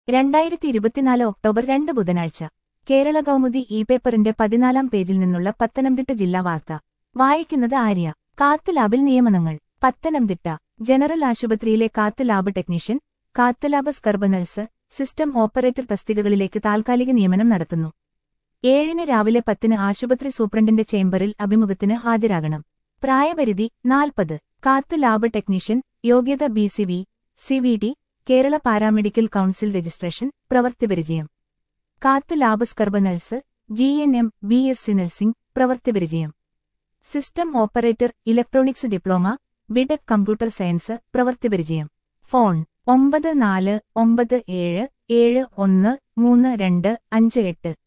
രണ്ടായിരത്തി ഇരുപത്തിനാല് ഒക്ടോബർ രണ്ട് ബുധനാഴ്ച കേരള കൗമുദി ഇ പേപ്പറിന്റെ പതിനാലാം പേജിൽ നിന്നുള്ള പത്തനംതിട്ട ജില്ലാ വാർത്ത വായിക്കുന്നത് ആര്യ കാത്ത് ലാബിൽ നിയമനങ്ങൾ പത്തനംതിട്ട ജനറൽ ആശുപത്രിയിലെ cath lab technician cath lab scrub nurses system operator തസ്തികകളിലേക്ക് താൽക്കാലിക നിയമനം നടത്തുന്നു ഏഴിന് രാവിലെ പത്തിന് ആശുപത്രി സൂപ്രണ്ടിന്റെ ചേംബറിൽ അഭിമുഖത്തിന് ഹാജരാകണം പ്രായപരിധി നാൽപ്പത് കാത്ത് ലാബ് ടെക്നീഷ്യൻ യോഗ്യത B C V C V D Kerala paramedical council registration പ്രവൃത്തിപരിചയം cath lab scrub nurses G N M B S C nursing പ്രവൃത്തിപരിചയം system operator electronics diploma BTech computer science പ്രവൃത്തിപരിചയം ഫോൺ ഒമ്പത് നാല് ഒമ്പത് ഏഴ് ഏഴ് ഒന്ന് മൂന്ന് രണ്ട് അഞ്ച് എട്ട്